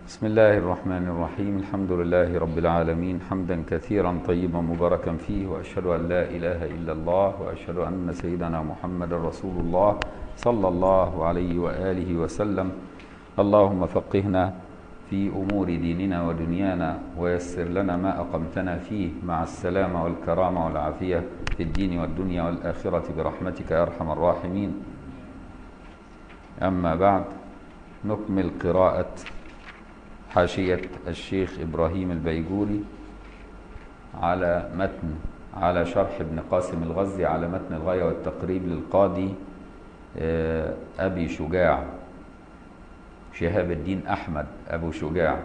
بسم الله الرحمن الرحيم الحمد لله رب العالمين حمدا كثيرا طيبا مباركا فيه واشهد ان لا اله الا الله واشهد ان سيدنا محمد رسول الله صلى الله عليه واله وسلم اللهم فقهنا في امور ديننا ودنيانا ويسر لنا ما اقمتنا فيه مع السلامه والكرامه والعافيه في الدين والدنيا والاخره برحمتك يا ارحم الراحمين اما بعد نكمل قراءه حاشية الشيخ إبراهيم البيجوري على متن على شرح ابن قاسم الغزي على متن الغاية والتقريب للقاضي أبي شجاع شهاب الدين أحمد أبو شجاع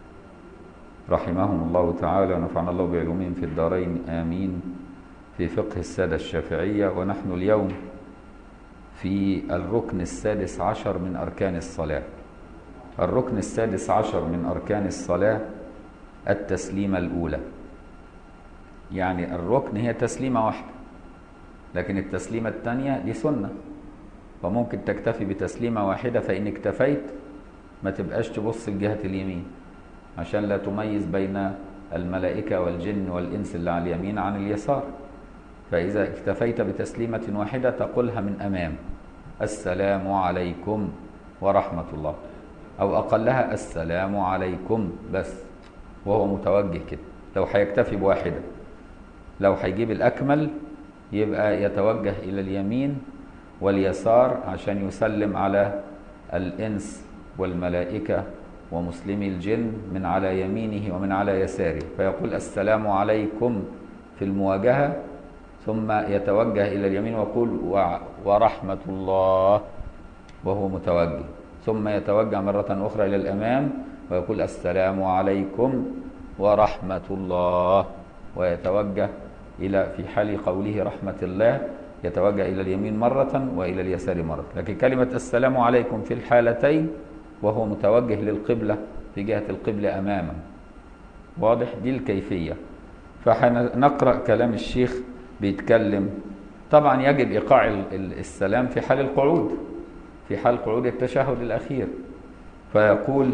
رحمهم الله تعالى ونفعنا الله بعلومهم في الدارين آمين في فقه السادة الشافعية ونحن اليوم في الركن السادس عشر من أركان الصلاة الركن السادس عشر من أركان الصلاة التسليمة الأولى يعني الركن هي تسليمة واحدة لكن التسليمة الثانية دي سنة فممكن تكتفي بتسليمة واحدة فإن اكتفيت ما تبقاش تبص لجهة اليمين عشان لا تميز بين الملائكة والجن والإنس اللي على اليمين عن اليسار فإذا اكتفيت بتسليمة واحدة تقولها من أمام السلام عليكم ورحمة الله أو أقلها السلام عليكم بس وهو متوجه كده لو هيكتفي بواحدة لو هيجيب الأكمل يبقى يتوجه إلى اليمين واليسار عشان يسلم على الإنس والملائكة ومسلمي الجن من على يمينه ومن على يساره فيقول السلام عليكم في المواجهة ثم يتوجه إلى اليمين ويقول ورحمة الله وهو متوجه ثم يتوجه مرة أخرى إلى الأمام ويقول السلام عليكم ورحمة الله ويتوجه إلى في حال قوله رحمة الله يتوجه إلى اليمين مرة وإلى اليسار مرة لكن كلمة السلام عليكم في الحالتين وهو متوجه للقبلة في جهة القبلة أماما واضح دي الكيفية فنقرأ كلام الشيخ بيتكلم طبعا يجب إيقاع السلام في حال القعود في حال قعود التشهد الأخير فيقول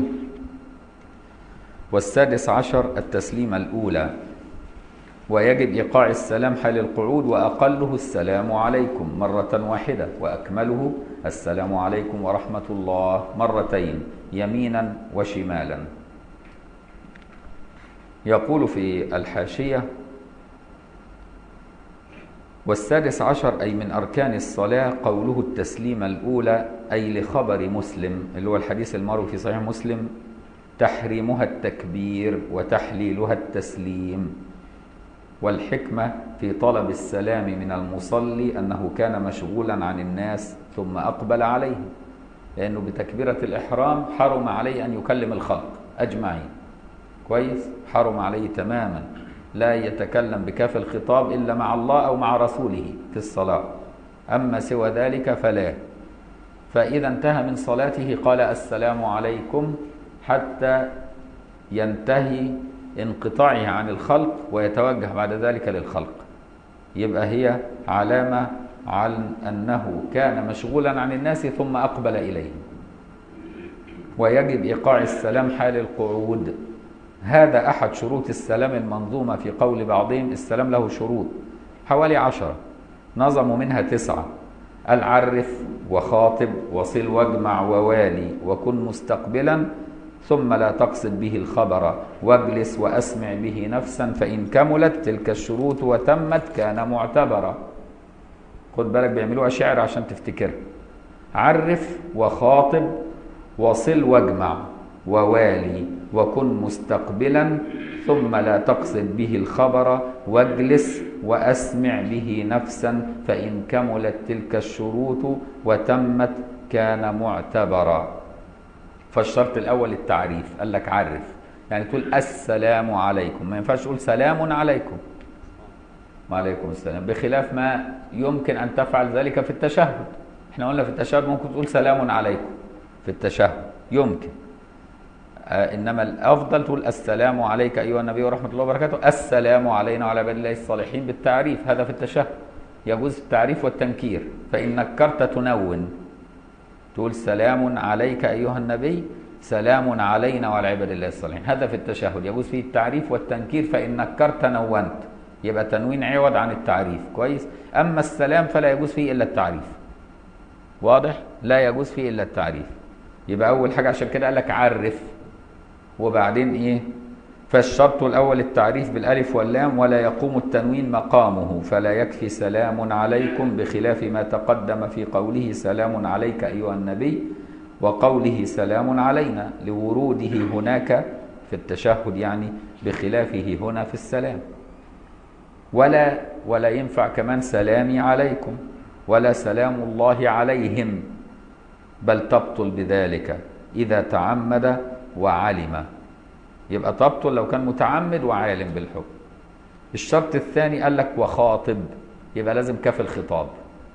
والسادس عشر التسليمة الأولى ويجب إيقاع السلام حال القعود وأقله السلام عليكم مرة واحدة وأكمله السلام عليكم ورحمة الله مرتين يمينا وشمالا يقول في الحاشية والسادس عشر أي من أركان الصلاة قوله التسليمة الأولى أي لخبر مسلم اللي هو الحديث المروي في صحيح مسلم تحريمها التكبير وتحليلها التسليم والحكمة في طلب السلام من المصلي أنه كان مشغولا عن الناس ثم أقبل عليه لأنه بتكبيرة الإحرام حرم عليه أن يكلم الخلق أجمعين كويس حرم عليه تماما لا يتكلم بكاف الخطاب إلا مع الله أو مع رسوله في الصلاة أما سوى ذلك فلا فإذا انتهى من صلاته قال السلام عليكم حتى ينتهي انقطاعه عن الخلق ويتوجه بعد ذلك للخلق يبقى هي علامة عن أنه كان مشغولا عن الناس ثم أقبل إليهم ويجب إيقاع السلام حال القعود هذا أحد شروط السلام المنظومة في قول بعضهم السلام له شروط حوالي عشرة نظموا منها تسعة العرف وخاطب وصل واجمع ووالي وكن مستقبلا ثم لا تقصد به الخبر واجلس وأسمع به نفسا فإن كملت تلك الشروط وتمت كان معتبرا خد بالك بيعملوها شعر عشان تفتكرها عرف وخاطب وصل واجمع ووالي وكن مستقبلا ثم لا تقصد به الخبر واجلس واسمع به نفسا فان كملت تلك الشروط وتمت كان معتبرا فالشرط الاول التعريف قال لك عرف يعني تقول السلام عليكم ما ينفعش تقول سلام عليكم وعليكم السلام بخلاف ما يمكن ان تفعل ذلك في التشهد احنا قلنا في التشهد ممكن تقول سلام عليكم في التشهد يمكن انما الافضل تقول السلام عليك ايها النبي ورحمه الله وبركاته السلام علينا وعلى عباد الله الصالحين بالتعريف هذا في التشهد يجوز التعريف والتنكير فان نكرت تنون تقول سلام عليك ايها النبي سلام علينا وعلى عباد الله الصالحين هذا في التشهد يجوز فيه التعريف والتنكير فإن نكرت نونت يبقى تنوين عوض عن التعريف كويس أما السلام فلا يجوز فيه إلا التعريف واضح لا يجوز فيه إلا التعريف يبقى أول حاجة عشان كده قال لك عرف وبعدين إيه فالشرط الأول التعريف بالألف واللام ولا يقوم التنوين مقامه فلا يكفي سلام عليكم بخلاف ما تقدم في قوله سلام عليك أيها النبي وقوله سلام علينا لوروده هناك في التشهد يعني بخلافه هنا في السلام ولا ولا ينفع كمان سلامي عليكم ولا سلام الله عليهم بل تبطل بذلك إذا تعمد وعلم يبقى تبطل لو كان متعمد وعالم بالحكم الشرط الثاني قال لك وخاطب يبقى لازم كاف الخطاب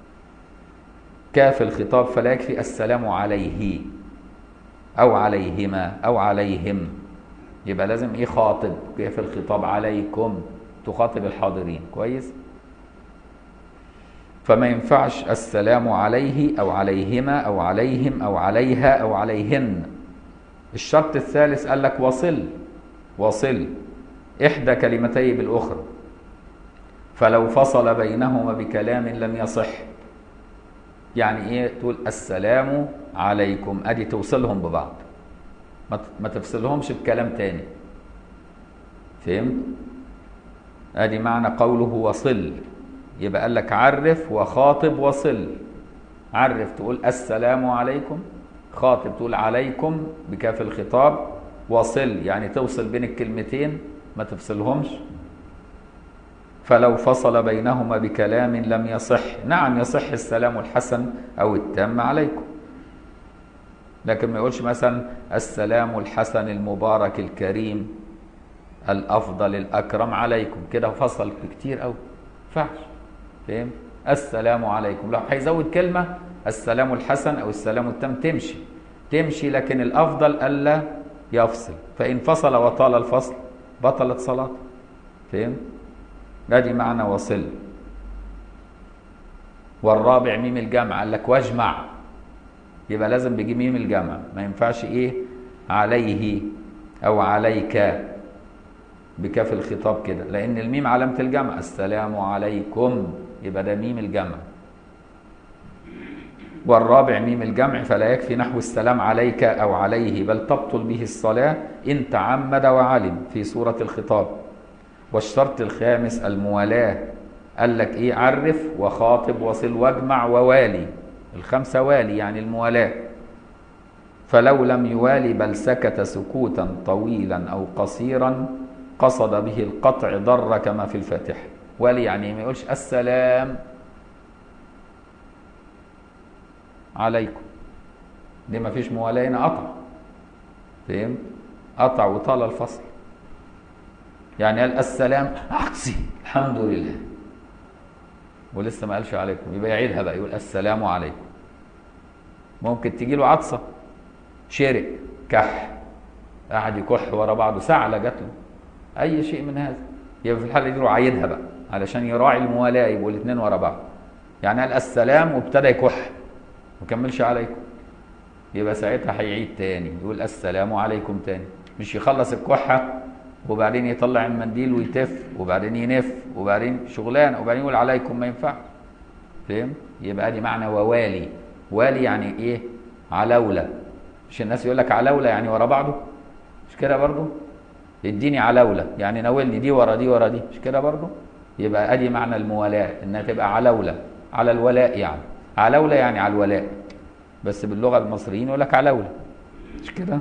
كاف الخطاب فلا يكفي السلام عليه او عليهما او عليهم يبقى لازم ايه خاطب كاف الخطاب عليكم تخاطب الحاضرين كويس فما ينفعش السلام عليه او عليهما او عليهم او عليها او عليهن الشرط الثالث قال لك وصل وصل إحدى كلمتي بالأخرى فلو فصل بينهما بكلام لم يصح يعني إيه تقول السلام عليكم أدي توصلهم ببعض ما تفصلهمش بكلام تاني فهمت؟ أدي معنى قوله وصل يبقى قال لك عرف وخاطب وصل عرف تقول السلام عليكم خاطب تقول عليكم بكاف الخطاب وصل يعني توصل بين الكلمتين ما تفصلهمش فلو فصل بينهما بكلام لم يصح نعم يصح السلام الحسن او التام عليكم لكن ما يقولش مثلا السلام الحسن المبارك الكريم الافضل الاكرم عليكم كده فصل كتير قوي فحش فهم السلام عليكم لو هيزود كلمه السلام الحسن او السلام التام تمشي تمشي لكن الافضل الا يفصل فان فصل وطال الفصل بطلت صلاته فهم ادي معنى وصل والرابع ميم الجمع قال لك واجمع يبقى لازم بيجي ميم الجمع ما ينفعش ايه عليه او عليك بكاف الخطاب كده لان الميم علامه الجمع السلام عليكم يبقى ده ميم الجمع والرابع ميم الجمع فلا يكفي نحو السلام عليك أو عليه بل تبطل به الصلاة إن تعمد وعلم في سورة الخطاب والشرط الخامس الموالاة قال لك إيه عرف وخاطب وصل واجمع ووالي الخمسة والي يعني الموالاة فلو لم يوالي بل سكت سكوتا طويلا أو قصيرا قصد به القطع ضر كما في الفاتحة والي يعني ما يقولش السلام عليكم دي ما فيش موالاة هنا قطع فهمت قطع وطال الفصل يعني قال السلام عكسي الحمد لله ولسه ما قالش عليكم يبقى يعيدها بقى يقول السلام عليكم ممكن تجي له عطسه شرق كح قعد يكح ورا بعضه سعله جات له اي شيء من هذا يبقى في الحاله دي يروح عايدها بقى علشان يراعي الموالاه يبقوا الاثنين ورا بعض يعني قال السلام وابتدى يكح ما كملش عليكم يبقى ساعتها هيعيد تاني يقول السلام عليكم تاني مش يخلص الكحه وبعدين يطلع المنديل ويتف وبعدين ينف وبعدين شغلانه وبعدين يقول عليكم ما ينفعش فهم يبقى دي معنى ووالي والي يعني ايه علولة مش الناس يقول لك علولة يعني ورا بعضه مش كده برضه اديني علولة يعني ناولني دي ورا دي ورا دي مش كده برضه يبقى ادي معنى الموالاة انها تبقى علولة على الولاء يعني علولة يعني على الولاء بس باللغة المصريين يقول لك علولة مش كده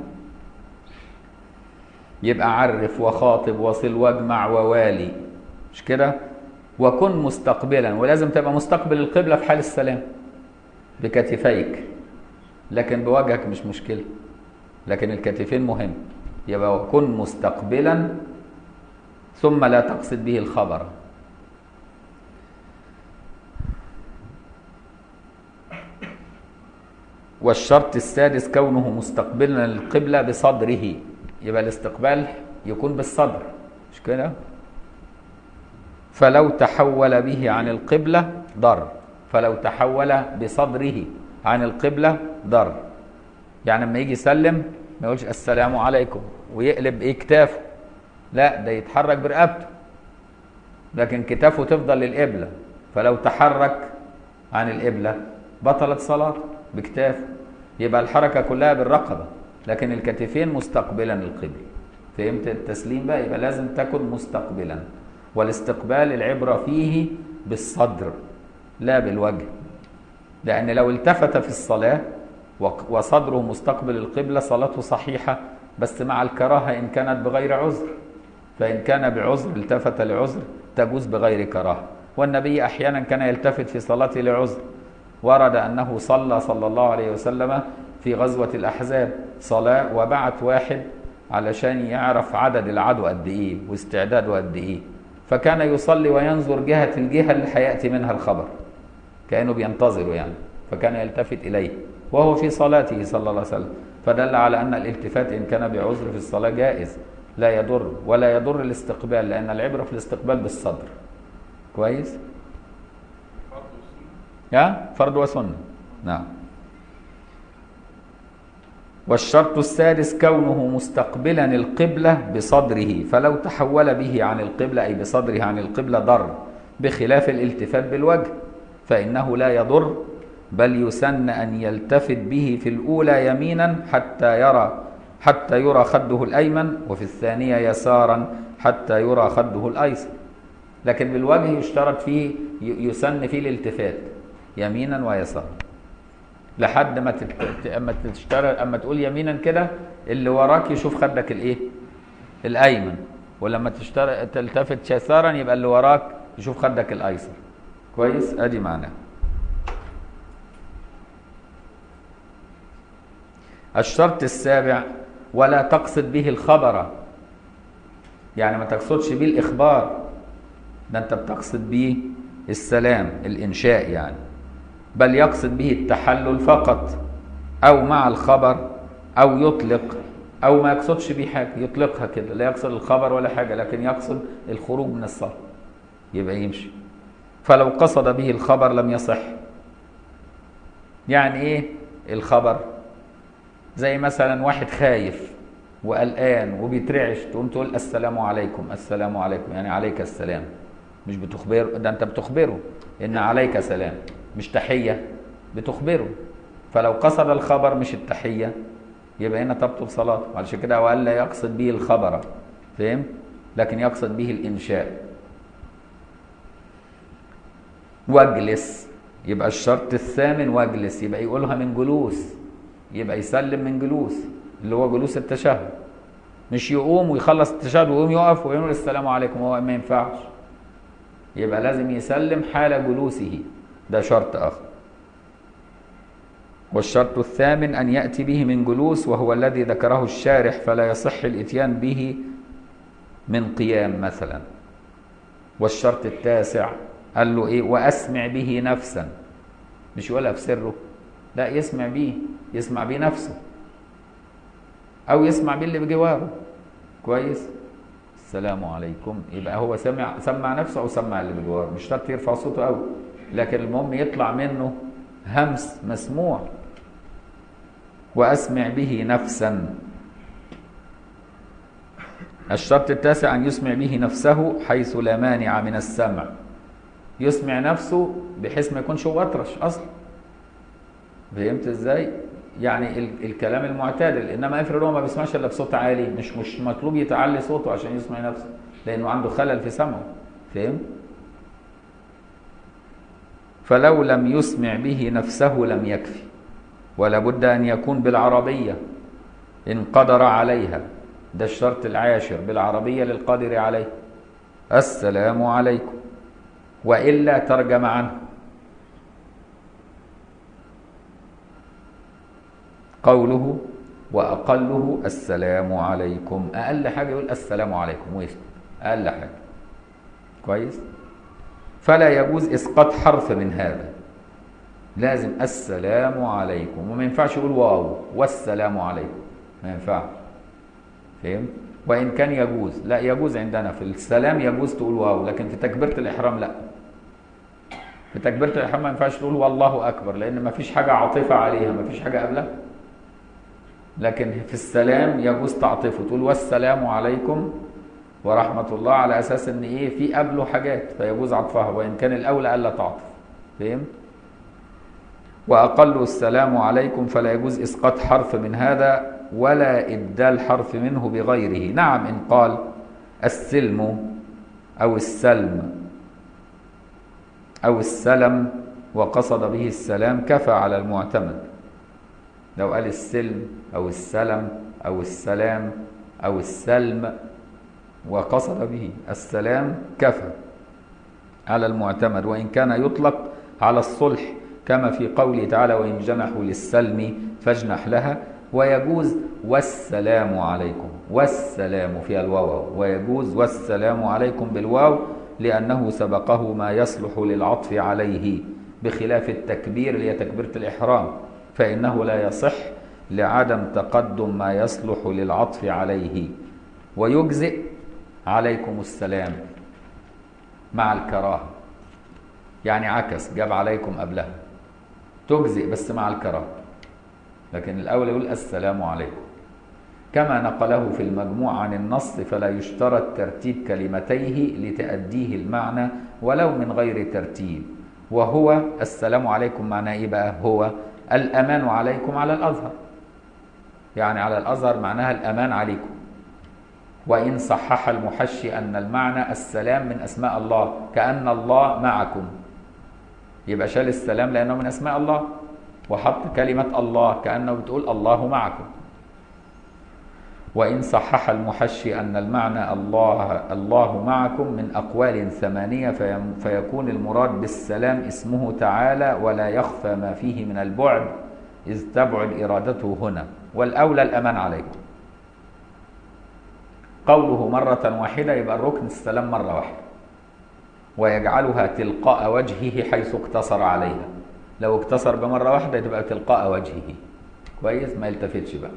يبقى عرف وخاطب وصل واجمع ووالي مش كده وكن مستقبلا ولازم تبقى مستقبل القبلة في حال السلام بكتفيك لكن بوجهك مش مشكلة لكن الكتفين مهم يبقى وكن مستقبلا ثم لا تقصد به الخبر والشرط السادس كونه مستقبلا للقبلة بصدره يبقى الاستقبال يكون بالصدر مش كده فلو تحول به عن القبلة ضر فلو تحول بصدره عن القبلة ضر يعني لما يجي يسلم ما يقولش السلام عليكم ويقلب ايه كتافه لا ده يتحرك برقبته لكن كتافه تفضل للقبله فلو تحرك عن القبله بطلت صلاته بكتافه يبقى الحركه كلها بالرقبه لكن الكتفين مستقبلا القبله فهمت التسليم بقى يبقى لازم تكن مستقبلا والاستقبال العبره فيه بالصدر لا بالوجه لان لو التفت في الصلاه وصدره مستقبل القبله صلاته صحيحه بس مع الكراهه ان كانت بغير عذر فان كان بعذر التفت لعذر تجوز بغير كراهه والنبي احيانا كان يلتفت في صلاته لعذر ورد انه صلى صلى الله عليه وسلم في غزوه الاحزاب صلاه وبعت واحد علشان يعرف عدد العدو قد ايه واستعداده قد ايه فكان يصلي وينظر جهه الجهه اللي هياتي منها الخبر كانه بينتظره يعني فكان يلتفت اليه وهو في صلاته صلى الله عليه وسلم فدل على ان الالتفات ان كان بعذر في الصلاه جائز لا يضر ولا يضر الاستقبال لان العبره في الاستقبال بالصدر كويس يا فرض وسنه نعم والشرط السادس كونه مستقبلا القبلة بصدره فلو تحول به عن القبلة أي بصدره عن القبلة ضر بخلاف الالتفات بالوجه فإنه لا يضر بل يسن أن يلتفت به في الأولى يمينا حتى يرى حتى يرى خده الأيمن وفي الثانية يسارا حتى يرى خده الأيسر لكن بالوجه يشترط فيه يسن فيه الالتفات يمينا ويسارا لحد ما تت... اما تشترط اما تقول يمينا كده اللي وراك يشوف خدك الايه الايمن ولما تشترط تلتفت يسارا يبقى اللي وراك يشوف خدك الايسر كويس ادي معناه الشرط السابع ولا تقصد به الخبر يعني ما تقصدش به الاخبار ده انت بتقصد به السلام الانشاء يعني بل يقصد به التحلل فقط او مع الخبر او يطلق او ما يقصدش به حاجه يطلقها كده لا يقصد الخبر ولا حاجه لكن يقصد الخروج من الصلاه يبقى يمشي فلو قصد به الخبر لم يصح يعني ايه الخبر زي مثلا واحد خايف وقلقان وبيترعش تقوم تقول السلام عليكم السلام عليكم يعني عليك السلام مش بتخبره ده انت بتخبره ان عليك سلام مش تحيه بتخبره فلو قصد الخبر مش التحيه يبقى هنا تبطل صلاته علشان كده وقال لا يقصد به الخبر فهم لكن يقصد به الانشاء واجلس يبقى الشرط الثامن واجلس يبقى يقولها من جلوس يبقى يسلم من جلوس اللي هو جلوس التشهد مش يقوم ويخلص التشهد ويقوم يقف ويقول السلام عليكم هو ما ينفعش يبقى لازم يسلم حال جلوسه ده شرط آخر والشرط الثامن أن يأتي به من جلوس وهو الذي ذكره الشارح فلا يصح الإتيان به من قيام مثلا والشرط التاسع قال له إيه وأسمع به نفسا مش يقولها في سره لا يسمع به يسمع به نفسه أو يسمع به اللي بجواره كويس السلام عليكم يبقى هو سمع سمع نفسه أو سمع اللي بجواره مش شرط يرفع صوته قوي لكن المهم يطلع منه همس مسموع وأسمع به نفسا الشرط التاسع أن يسمع به نفسه حيث لا مانع من السمع يسمع نفسه بحيث ما يكونش هو أطرش أصلا فهمت ازاي؟ يعني ال الكلام المعتدل انما افرض هو ما بيسمعش الا بصوت عالي مش مش مطلوب يتعلي صوته عشان يسمع نفسه لانه عنده خلل في سمعه فهمت؟ فلو لم يسمع به نفسه لم يكفي ولا بد أن يكون بالعربية إن قدر عليها ده الشرط العاشر بالعربية للقادر عليه السلام عليكم وإلا ترجم عنه قوله وأقله السلام عليكم أقل حاجة يقول السلام عليكم ويسكت أقل حاجة كويس فلا يجوز اسقاط حرف من هذا لازم السلام عليكم وما ينفعش يقول واو والسلام عليكم ما ينفعش فهمت وان كان يجوز لا يجوز عندنا في السلام يجوز تقول واو لكن في تكبيره الاحرام لا في تكبيره الاحرام ما ينفعش تقول والله اكبر لان ما فيش حاجه عاطفه عليها ما فيش حاجه قبلها لكن في السلام يجوز تعطفه تقول والسلام عليكم ورحمة الله على أساس إن إيه في قبله حاجات فيجوز عطفها وإن كان الأولى ألا تعطف فهمت؟ وأقل السلام عليكم فلا يجوز إسقاط حرف من هذا ولا إبدال حرف منه بغيره نعم إن قال السلم أو السلم أو السلم وقصد به السلام كفى على المعتمد لو قال السلم أو السلم أو السلام أو السلم وقصد به السلام كفى على المعتمد وإن كان يطلق على الصلح كما في قوله تعالى وإن جنحوا للسلم فاجنح لها ويجوز والسلام عليكم والسلام في الواو ويجوز والسلام عليكم بالواو لأنه سبقه ما يصلح للعطف عليه بخلاف التكبير اللي هي تكبيرة الإحرام فإنه لا يصح لعدم تقدم ما يصلح للعطف عليه ويجزئ عليكم السلام مع الكراهة يعني عكس جاب عليكم قبلها تجزئ بس مع الكراهة لكن الأول يقول السلام عليكم كما نقله في المجموع عن النص فلا يشترط ترتيب كلمتيه لتأديه المعنى ولو من غير ترتيب وهو السلام عليكم معناه ايه بقى هو الأمان عليكم على الأزهر يعني على الأزهر معناها الأمان عليكم وإن صحح المحشي أن المعنى السلام من أسماء الله كأن الله معكم يبقى شال السلام لأنه من أسماء الله وحط كلمة الله كأنه بتقول الله معكم وإن صحح المحشي أن المعنى الله الله معكم من أقوال ثمانية فيكون المراد بالسلام اسمه تعالى ولا يخفى ما فيه من البعد إذ تبعد إرادته هنا والأولى الأمان عليكم قوله مرة واحدة يبقى الركن السلام مرة واحدة ويجعلها تلقاء وجهه حيث اقتصر عليها لو اقتصر بمرة واحدة تبقى تلقاء وجهه كويس ما يلتفتش بقى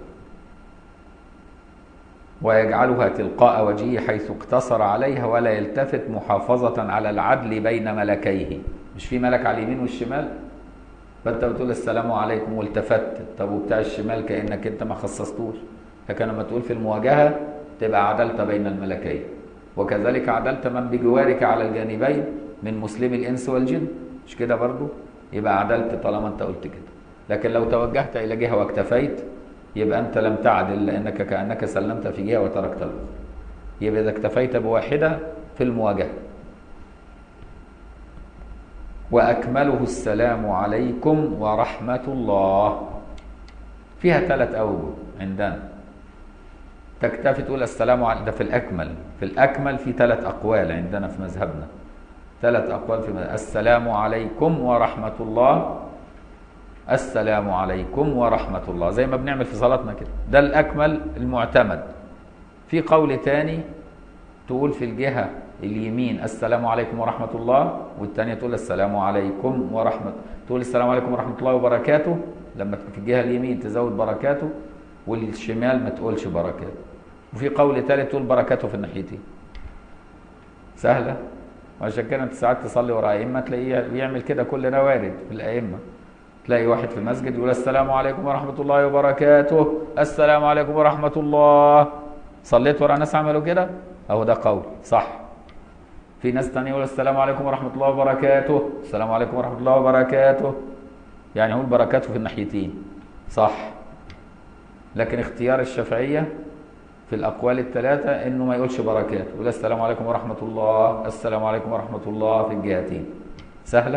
ويجعلها تلقاء وجهه حيث اقتصر عليها ولا يلتفت محافظة على العدل بين ملكيه مش في ملك على اليمين والشمال فانت بتقول السلام عليكم والتفت طب وبتاع الشمال كانك انت ما خصصتوش لكن لما تقول في المواجهه تبقى عدلت بين الملكين وكذلك عدلت من بجوارك على الجانبين من مسلم الانس والجن مش كده برضو يبقى عدلت طالما انت قلت كده لكن لو توجهت الى جهه واكتفيت يبقى انت لم تعدل لانك كانك سلمت في جهه وتركت الاخرى يبقى اذا اكتفيت بواحده في المواجهه واكمله السلام عليكم ورحمه الله فيها ثلاث اوجه عندنا تكتفي تقول السلام عليكم ده في الاكمل في الاكمل في ثلاث اقوال عندنا في مذهبنا ثلاث اقوال في مذهب. السلام عليكم ورحمه الله السلام عليكم ورحمة الله زي ما بنعمل في صلاتنا كده ده الأكمل المعتمد في قول تاني تقول في الجهة اليمين السلام عليكم ورحمة الله والتانية تقول السلام عليكم ورحمة تقول السلام عليكم ورحمة الله وبركاته لما في الجهة اليمين تزود بركاته والشمال ما تقولش بركاته وفي قول ثالث تقول بركاته في الناحيتين سهلة وعشان كده انت ساعات تصلي ورا ائمه تلاقيه بيعمل كده كلنا وارد في الائمه تلاقي واحد في المسجد يقول السلام عليكم ورحمة الله وبركاته السلام عليكم ورحمة الله صليت ورا ناس عملوا كده أهو ده قول صح في ناس تانية يقول السلام عليكم ورحمة الله وبركاته السلام عليكم ورحمة الله وبركاته يعني هو بركاته في الناحيتين صح لكن اختيار الشافعية في الأقوال الثلاثة إنه ما يقولش بركاته يقول السلام عليكم ورحمة الله السلام عليكم ورحمة الله في الجهتين سهلة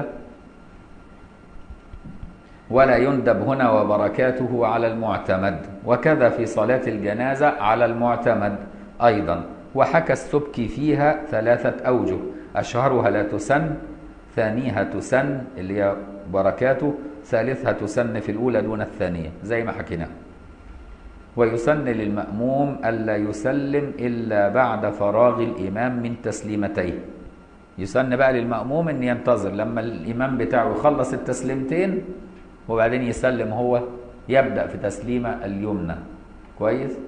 ولا يندب هنا وبركاته على المعتمد وكذا في صلاة الجنازة على المعتمد أيضا وحكى السبكي فيها ثلاثة أوجه أشهرها لا تسن ثانيها تسن اللي هي بركاته ثالثها تسن في الأولى دون الثانية زي ما حكينا ويسن للمأموم ألا يسلم إلا بعد فراغ الإمام من تسليمتيه يسن بقى للمأموم أن ينتظر لما الإمام بتاعه يخلص التسليمتين وبعدين يسلم هو يبدأ في تسليمة اليمنى كويس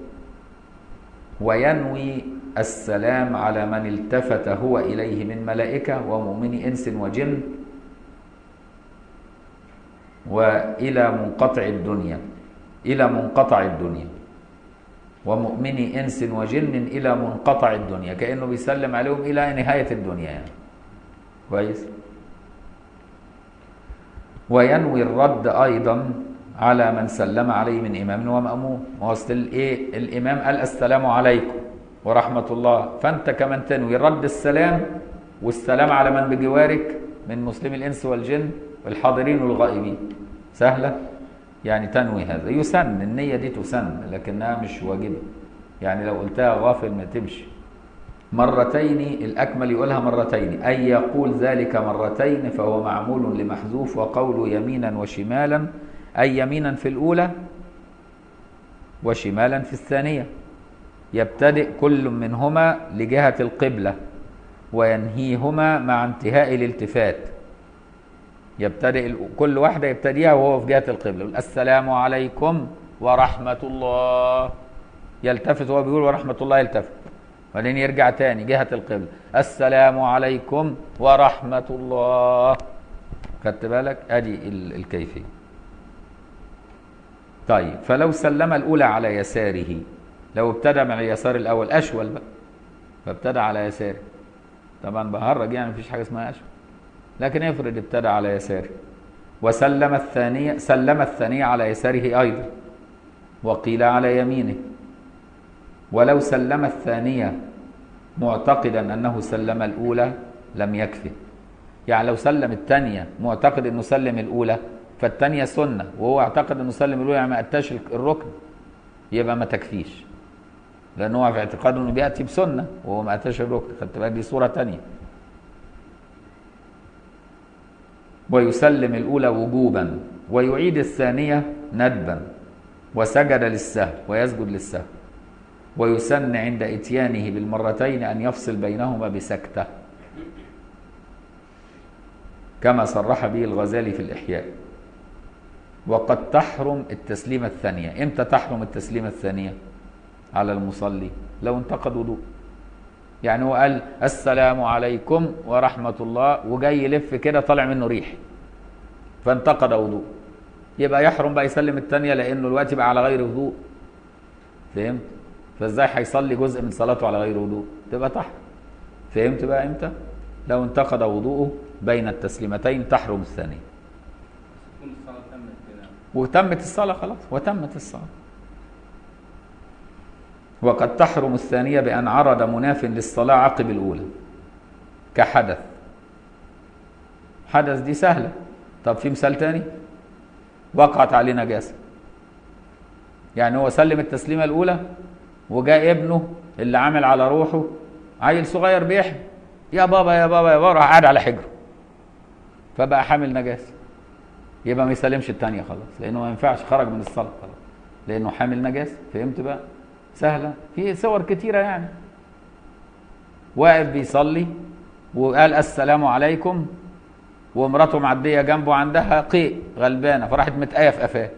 وينوي السلام على من التفت هو إليه من ملائكة ومؤمن إنس وجن وإلى منقطع الدنيا إلى منقطع الدنيا ومؤمن إنس وجن إلى منقطع الدنيا كأنه بيسلم عليهم إلى نهاية الدنيا يعني كويس وينوي الرد أيضا على من سلم عليه من إمام ومأموم وأصل الإيه الإمام قال السلام عليكم ورحمة الله فأنت كمان تنوي رد السلام والسلام على من بجوارك من مسلم الإنس والجن والحاضرين والغائبين سهلة يعني تنوي هذا يسن النية دي تسن لكنها مش واجبة يعني لو قلتها غافل ما تمشي مرتين الأكمل يقولها مرتين أي يقول ذلك مرتين فهو معمول لمحذوف وقول يمينا وشمالا أي يمينا في الأولى وشمالا في الثانية يبتدئ كل منهما لجهة القبلة وينهيهما مع انتهاء الالتفات يبتدئ كل واحدة يبتديها وهو في جهة القبلة يقول السلام عليكم ورحمة الله يلتفت وهو بيقول ورحمة الله يلتفت بعدين يرجع تاني جهة القبلة السلام عليكم ورحمة الله خدت بالك ادي الكيفية طيب فلو سلم الأولى على يساره لو ابتدى من اليسار الأول أشول بقى فابتدى على يساره طبعا بهرج يعني مفيش حاجة اسمها أشول لكن افرض ابتدى على يساره وسلم الثانية سلم الثانية على يساره أيضا وقيل على يمينه ولو سلم الثانية معتقدا أنه سلم الأولى لم يكفي يعني لو سلم الثانية معتقد أنه سلم الأولى فالثانية سنة وهو اعتقد أنه سلم الأولى يعني ما أتاش الركن يبقى ما تكفيش لأن هو في اعتقاده أنه بيأتي بسنة وهو ما أتاش الركن خدت بالك دي صورة تانية ويسلم الأولى وجوبا ويعيد الثانية ندبا وسجد للسهو ويسجد للسهو ويسن عند اتيانه بالمرتين أن يفصل بينهما بسكتة كما صرح به الغزالي في الإحياء وقد تحرم التسليمة الثانية امتى تحرم التسليمة الثانية على المصلي لو انتقد وضوء يعني هو قال السلام عليكم ورحمة الله وجاي يلف كده طالع منه ريح فانتقد وضوء يبقى يحرم بقى يسلم الثانية لأنه الوقت بقى على غير وضوء فهمت؟ فازاي هيصلي جزء من صلاته على غير وضوء؟ تبقى تحرم فهمت بقى امتى؟ لو انتقد وضوءه بين التسليمتين تحرم الثانية تكون الصلاة تمت كده وتمت الصلاة خلاص وتمت الصلاة وقد تحرم الثانية بأن عرض مناف للصلاة عقب الأولى كحدث حدث دي سهلة طب في مثال تاني وقعت عليه نجاسة يعني هو سلم التسليمة الأولى وجاء ابنه اللي عامل على روحه عيل صغير بيحمل يا بابا يا بابا يا بابا راح قاعد على حجره فبقى حامل نجاسة يبقى ما يسلمش التانية خلاص لأنه ما ينفعش خرج من الصلاة خلاص لأنه حامل نجاسة فهمت بقى سهلة في صور كتيرة يعني واقف بيصلي وقال السلام عليكم ومراته معدية جنبه عندها قيء غلبانة فراحت متقاية في قفاه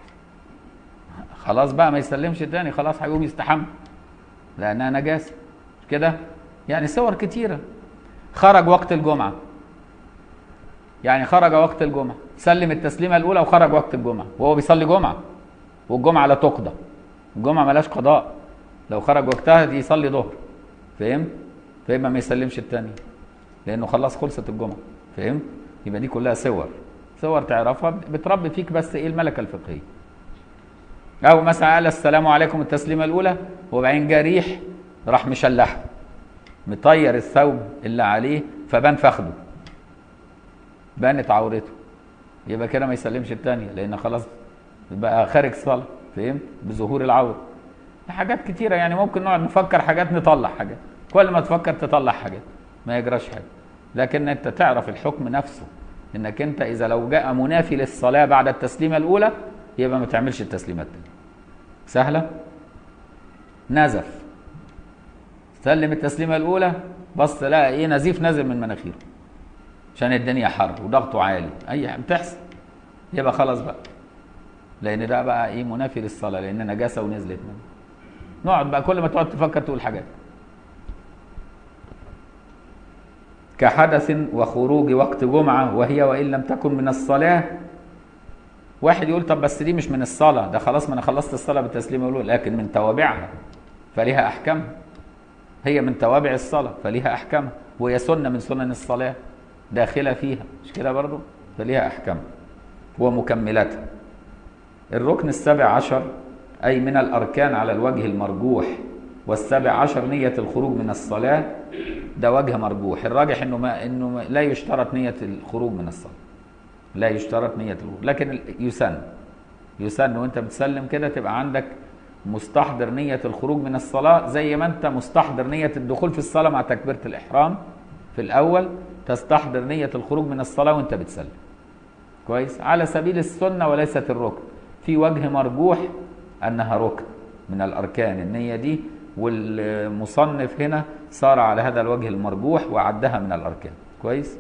خلاص بقى ما يسلمش تاني خلاص هيقوم يستحمى لأنها نجاسة مش كده يعني صور كتيرة خرج وقت الجمعة يعني خرج وقت الجمعة سلم التسليمة الأولى وخرج وقت الجمعة وهو بيصلي جمعة والجمعة لا تقضى الجمعة ملاش قضاء لو خرج وقتها يصلي ظهر فهمت؟ فيبقى ما يسلمش التاني لأنه خلاص خلصت الجمعة فهمت؟ يبقى دي كلها صور صور تعرفها بتربي فيك بس ايه الملكة الفقهية أو مثلا قال السلام عليكم التسليمة الأولى وبعدين جه ريح راح مشلحه مطير الثوب اللي عليه فبان فخده بانت عورته يبقى كده ما يسلمش الثانية لأن خلاص بقى خارج صلاة فهمت بظهور العورة حاجات كتيرة يعني ممكن نقعد نفكر حاجات نطلع حاجات كل ما تفكر تطلع حاجات ما يجراش حاجة لكن انت تعرف الحكم نفسه انك انت اذا لو جاء منافي للصلاة بعد التسليمة الاولى يبقى ما تعملش التسليمة الثانية سهلة نزف سلم التسليمة الاولى بص لقى ايه نزيف نازل من مناخيره عشان الدنيا حر وضغطه عالي اي حاجة بتحصل يبقى خلاص بقى لان ده بقى ايه منافي للصلاه لان نجاسه ونزلت منه نقعد بقى كل ما تقعد تفكر تقول حاجات كحدث وخروج وقت جمعه وهي وان لم تكن من الصلاه واحد يقول طب بس دي مش من الصلاه ده خلاص ما انا خلصت الصلاه بالتسليم يقول له لكن من توابعها فليها احكامها هي من توابع الصلاه فليها احكامها وهي سنه من سنن الصلاه داخله فيها مش كده برضو فليها احكامها ومكملاتها الركن السابع عشر أي من الأركان على الوجه المرجوح والسابع عشر نية الخروج من الصلاة ده وجه مرجوح الراجح إنه ما إنه ما لا يشترط نية الخروج من الصلاة لا يشترط نية الخروج لكن ال- يسن يسن وأنت بتسلم كده تبقى عندك مستحضر نية الخروج من الصلاة زي ما أنت مستحضر نية الدخول في الصلاة مع تكبيرة الإحرام في الأول تستحضر نية الخروج من الصلاة وأنت بتسلم كويس على سبيل السنة وليست الركن في وجه مرجوح أنها ركن من الأركان النية دي والمصنف هنا صار على هذا الوجه المرجوح وعدها من الأركان كويس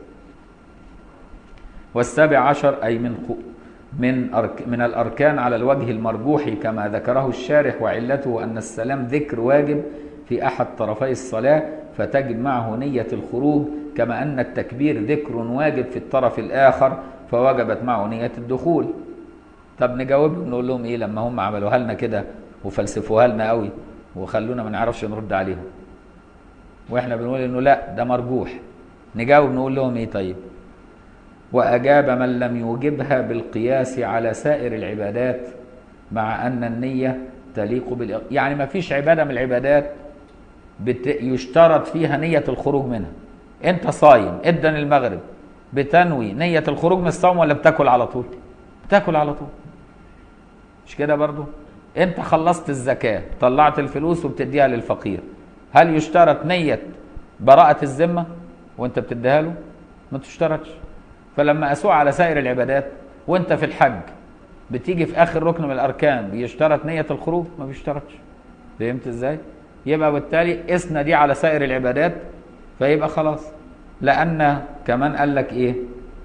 والسابع عشر أي من خ- من أرك من الأركان على الوجه المرجوح كما ذكره الشارح وعلته أن السلام ذكر واجب في أحد طرفي الصلاة فتجد معه نية الخروج كما أن التكبير ذكر واجب في الطرف الآخر فوجبت معه نية الدخول طب نجاوبهم نقول لهم ايه لما هم عملوها لنا كده وفلسفوها لنا قوي وخلونا ما نعرفش نرد عليهم واحنا بنقول انه لا ده مرجوح نجاوب نقول لهم ايه طيب واجاب من لم يوجبها بالقياس على سائر العبادات مع ان النيه تليق بال يعني ما فيش عباده من العبادات بت... يشترط فيها نيه الخروج منها انت صايم ادن المغرب بتنوي نيه الخروج من الصوم ولا بتاكل على طول بتاكل على طول مش كده برضو انت خلصت الزكاة طلعت الفلوس وبتديها للفقير هل يشترط نية براءة الذمة وانت بتديها له ما تشترطش فلما اسوء على سائر العبادات وانت في الحج بتيجي في اخر ركن من الاركان بيشترط نية الخروج ما بيشترطش فهمت ازاي يبقى بالتالي اسنا دي على سائر العبادات فيبقى خلاص لان كمان قال لك ايه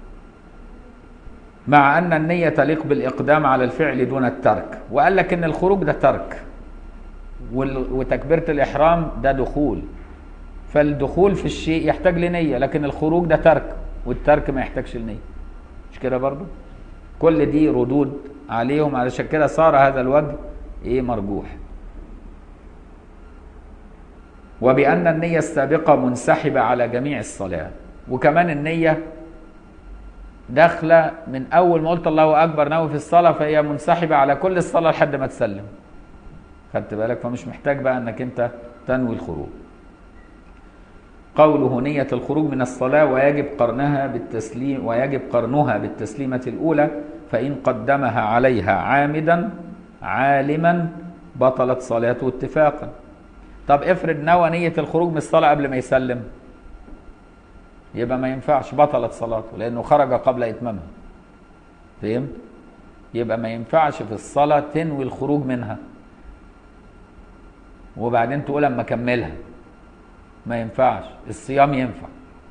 مع أن النية تليق بالإقدام على الفعل دون الترك وقال لك إن الخروج ده ترك وال- وتكبيرة الإحرام ده دخول فالدخول في الشيء يحتاج لنية لكن الخروج ده ترك والترك ما يحتاجش لنية مش كده برضو كل دي ردود عليهم علشان كده صار هذا الوجه ايه مرجوح وبأن النية السابقة منسحبة على جميع الصلاة وكمان النية داخله من اول ما قلت الله اكبر ناوي في الصلاه فهي منسحبه على كل الصلاه لحد ما تسلم خدت بالك فمش محتاج بقى انك انت تنوي الخروج قوله نية الخروج من الصلاة ويجب قرنها بالتسليم ويجب قرنها بالتسليمة الأولى فإن قدمها عليها عامدا عالما بطلت صلاته اتفاقا طب افرض نوى نية الخروج من الصلاة قبل ما يسلم يبقى ما ينفعش بطلت صلاته لانه خرج قبل اتمامها فهمت يبقى ما ينفعش في الصلاه تنوي الخروج منها وبعدين تقول اما اكملها ما ينفعش الصيام ينفع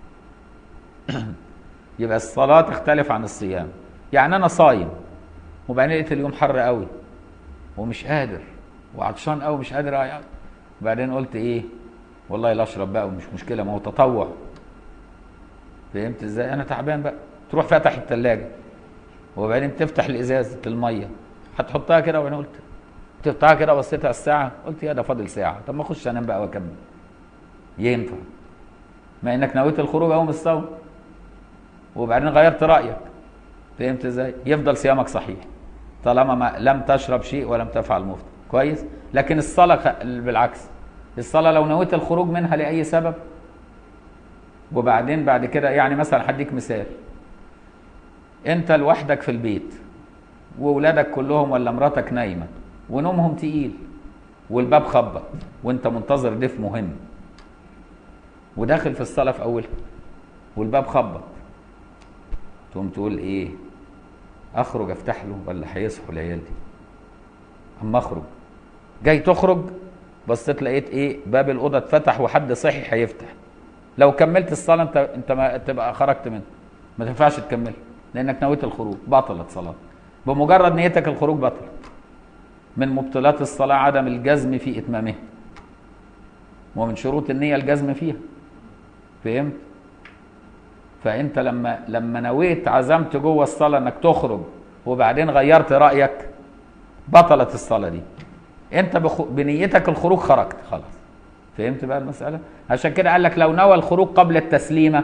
يبقى الصلاه تختلف عن الصيام يعني انا صايم وبعدين لقيت اليوم حر قوي ومش قادر وعطشان قوي مش قادر اقعد وبعدين قلت ايه والله لا اشرب بقى ومش مشكله ما هو تطوع فهمت ازاي انا تعبان بقى تروح فاتح الثلاجه وبعدين تفتح الازازه الميه هتحطها كده وانا قلت تفتحها كده بصيت على الساعه قلت يا ده فاضل ساعه طب ما اخش انام بقى واكمل ينفع ما انك نويت الخروج اهو من الصوم وبعدين غيرت رايك فهمت ازاي يفضل صيامك صحيح طالما ما لم تشرب شيء ولم تفعل مفطر كويس لكن الصلاه خ- بالعكس الصلاه لو نويت الخروج منها لاي سبب وبعدين بعد كده يعني مثلا هديك مثال انت لوحدك في البيت واولادك كلهم ولا مراتك نايمه ونومهم تقيل والباب خبط وانت منتظر ضيف مهم وداخل في الصلاه في اولها والباب خبط تقوم تقول ايه اخرج افتح له ولا هيصحوا العيال دي اما اخرج جاي تخرج بصيت لقيت ايه باب الاوضه اتفتح وحد صحي هيفتح لو كملت الصلاه انت انت ما تبقى خرجت منها ما تنفعش تكمل لانك نويت الخروج بطلت صلاه بمجرد نيتك الخروج بطلت من مبطلات الصلاه عدم الجزم في اتمامها ومن شروط النيه الجزم فيها فهمت فانت لما لما نويت عزمت جوه الصلاه انك تخرج وبعدين غيرت رايك بطلت الصلاه دي انت بخ... بنيتك الخروج خرجت خلاص فهمت بقى المساله عشان كده قال لك لو نوى الخروج قبل التسليمه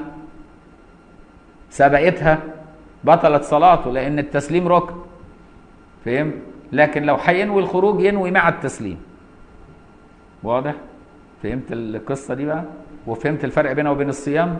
سبقتها بطلت صلاته لان التسليم ركن فهمت لكن لو هينوي الخروج ينوي مع التسليم واضح فهمت القصه دي بقى وفهمت الفرق بينه وبين الصيام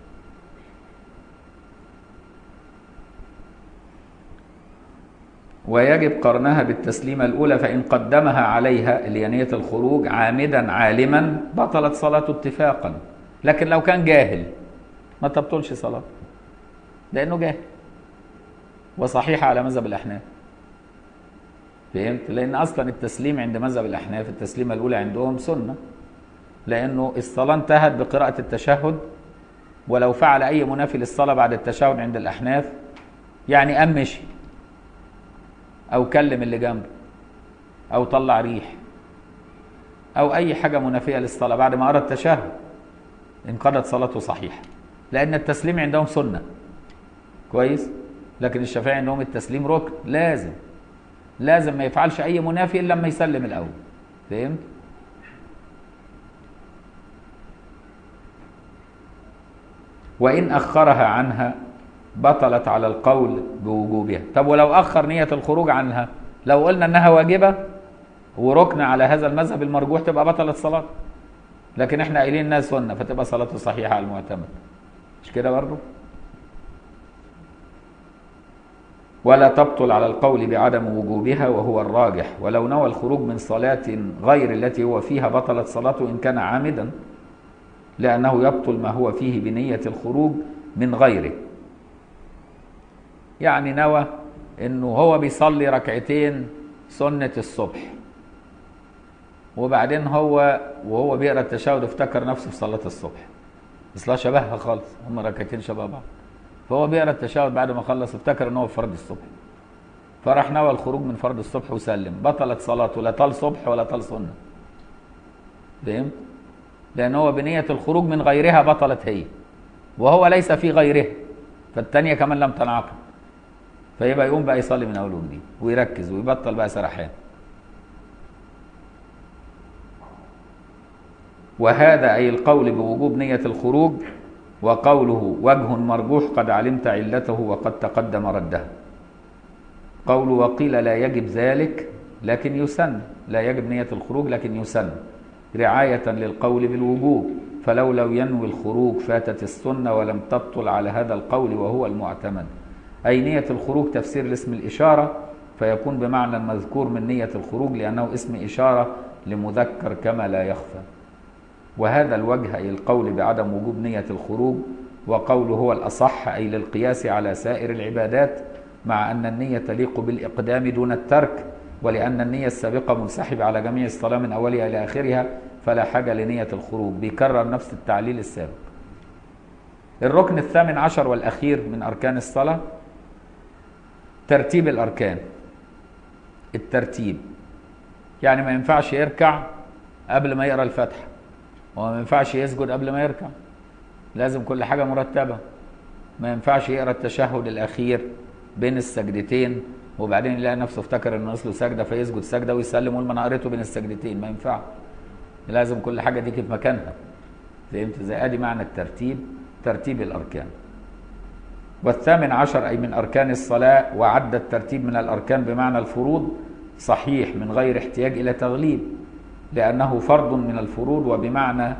ويجب قرنها بالتسليمة الأولى فإن قدمها عليها اللي هي نية الخروج عامدا عالما بطلت صلاته اتفاقا لكن لو كان جاهل ما تبطلش صلاته لأنه جاهل وصحيحة على مذهب الأحناف فهمت؟ لأن أصلا التسليم عند مذهب الأحناف التسليمة الأولى عندهم سنة لأنه الصلاة انتهت بقراءة التشهد ولو فعل أي منافي للصلاة بعد التشهد عند الأحناف يعني قام مشي أو كلم اللي جنبه أو طلع ريح أو أي حاجة منافية للصلاة بعد ما قرأ التشهد انقضت صلاته صحيحة لأن التسليم عندهم سنة كويس لكن الشافعي عندهم التسليم ركن لازم لازم ما يفعلش أي منافي إلا لما يسلم الأول فهمت؟ وإن أخرها عنها بطلت على القول بوجوبها طب ولو أخر نية الخروج عنها لو قلنا أنها واجبة وركن على هذا المذهب المرجوح تبقى بطلت صلاة لكن احنا قايلين انها سنة فتبقى صلاته صحيحة على المعتمد مش كده برضه ولا تبطل على القول بعدم وجوبها وهو الراجح ولو نوى الخروج من صلاة غير التي هو فيها بطلت صلاته إن كان عامدا لأنه يبطل ما هو فيه بنية الخروج من غيره يعني نوى انه هو بيصلي ركعتين سنة الصبح وبعدين هو وهو بيقرا التشهد افتكر نفسه في صلاة الصبح اصلها شبهها خالص هم ركعتين شبه بعض فهو بيقرا التشهد بعد ما خلص افتكر ان هو في فرض الصبح فراح نوى الخروج من فرض الصبح وسلم بطلت صلاته لا طال صبح ولا طال سنة فهمت؟ لأن هو بنية الخروج من غيرها بطلت هي وهو ليس في غيرها فالتانية كمان لم تنعقد فيبقى يقوم بقى يصلي من اول وجديد ويركز ويبطل بقى سرحان وهذا اي القول بوجوب نية الخروج وقوله وجه مرجوح قد علمت علته وقد تقدم رده قول وقيل لا يجب ذلك لكن يسن لا يجب نية الخروج لكن يسن رعاية للقول بالوجوب فلو لو ينوي الخروج فاتت السنة ولم تبطل على هذا القول وهو المعتمد أي نية الخروج تفسير لاسم الإشارة فيكون بمعنى المذكور من نية الخروج لأنه اسم إشارة لمذكر كما لا يخفى وهذا الوجه أي القول بعدم وجوب نية الخروج وقوله هو الأصح أي للقياس على سائر العبادات مع أن النية تليق بالإقدام دون الترك ولأن النية السابقة منسحبة على جميع الصلاة من أولها إلى آخرها فلا حاجة لنية الخروج بيكرر نفس التعليل السابق الركن الثامن عشر والأخير من أركان الصلاة ترتيب الأركان الترتيب يعني ما ينفعش يركع قبل ما يقرأ الفاتحة وما ينفعش يسجد قبل ما يركع لازم كل حاجة مرتبة ما ينفعش يقرأ التشهد الأخير بين السجدتين وبعدين يلاقي نفسه افتكر انه اصله سجده فيسجد سجده ويسلم ويقول ما انا قريته بين السجدتين ما ينفعش لازم كل حاجه تيجي في مكانها فهمت ازاي ادي معنى الترتيب ترتيب الاركان والثامن عشر اي من اركان الصلاه وعد الترتيب من الاركان بمعنى الفروض صحيح من غير احتياج الى تغليب لانه فرض من الفروض وبمعنى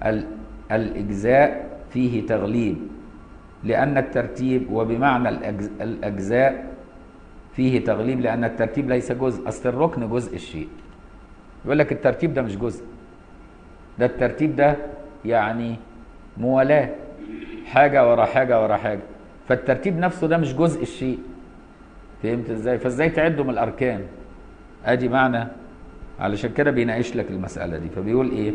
الاجزاء فيه تغليب لان الترتيب وبمعنى الاجزاء فيه تغليب لأن الترتيب ليس جزء أصل الركن جزء الشيء يقول لك الترتيب ده مش جزء ده الترتيب ده يعني موالاة حاجة ورا حاجة ورا حاجة فالترتيب نفسه ده مش جزء الشيء فهمت ازاي فازاي تعده من الأركان ادي معنى علشان كده بيناقش لك المسألة دي فبيقول ايه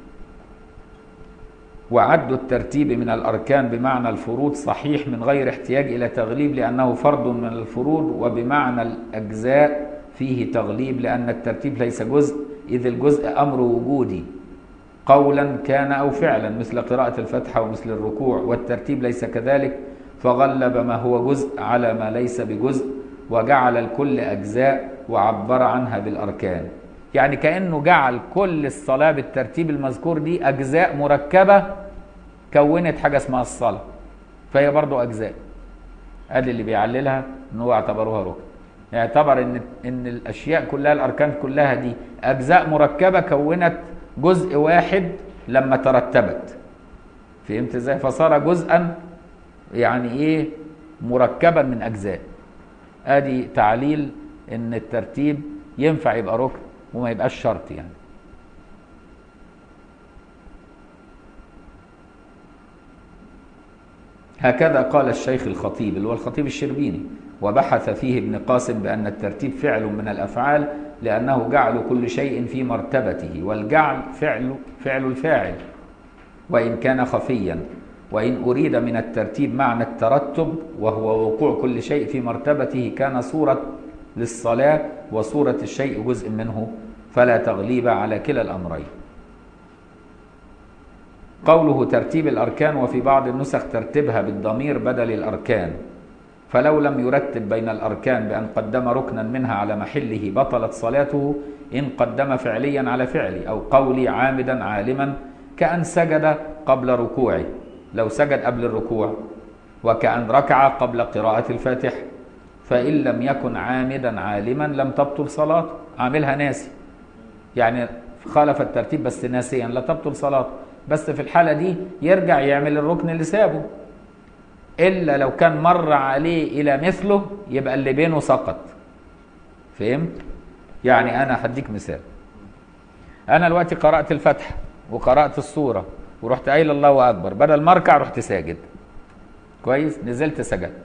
وعد الترتيب من الأركان بمعنى الفروض صحيح من غير احتياج إلى تغليب لأنه فرض من الفروض وبمعنى الأجزاء فيه تغليب لأن الترتيب ليس جزء إذ الجزء أمر وجودي قولا كان أو فعلا مثل قراءة الفاتحة ومثل الركوع والترتيب ليس كذلك فغلب ما هو جزء على ما ليس بجزء وجعل الكل أجزاء وعبر عنها بالأركان يعني كأنه جعل كل الصلاة بالترتيب المذكور دي أجزاء مركبة كونت حاجة اسمها الصلاة فهي برضو أجزاء ادي اللي بيعللها ان هو اعتبروها ركن يعتبر ان ان الاشياء كلها الاركان كلها دي اجزاء مركبه كونت جزء واحد لما ترتبت فهمت ازاي فصار جزءا يعني ايه مركبا من اجزاء ادي تعليل ان الترتيب ينفع يبقى ركن وما يبقاش شرط يعني هكذا قال الشيخ الخطيب اللي هو الخطيب الشربيني وبحث فيه ابن قاسم بأن الترتيب فعل من الأفعال لأنه جعل كل شيء في مرتبته والجعل فعل فعل الفاعل وإن كان خفيا وإن أريد من الترتيب معنى الترتب وهو وقوع كل شيء في مرتبته كان صورة للصلاة وصورة الشيء جزء منه فلا تغليب على كلا الأمرين قوله ترتيب الأركان وفي بعض النسخ ترتيبها بالضمير بدل الأركان فلو لم يرتب بين الأركان بأن قدم ركنا منها على محله بطلت صلاته إن قدم فعليا على فعلي أو قولي عامدا عالما كأن سجد قبل ركوعه لو سجد قبل الركوع وكأن ركع قبل قراءة الفاتح فإن لم يكن عامدا عالما لم تبطل صلاته عاملها ناسي يعني خالف الترتيب بس ناسيا لا تبطل صلاته بس في الحالة دي يرجع يعمل الركن اللي سابه إلا لو كان مر عليه إلى مثله يبقى اللي بينه سقط فهمت؟ يعني أنا هديك مثال أنا دلوقتي قرأت الفتحة وقرأت السورة ورحت قايل الله أكبر بدل ما أركع رحت ساجد كويس نزلت سجدت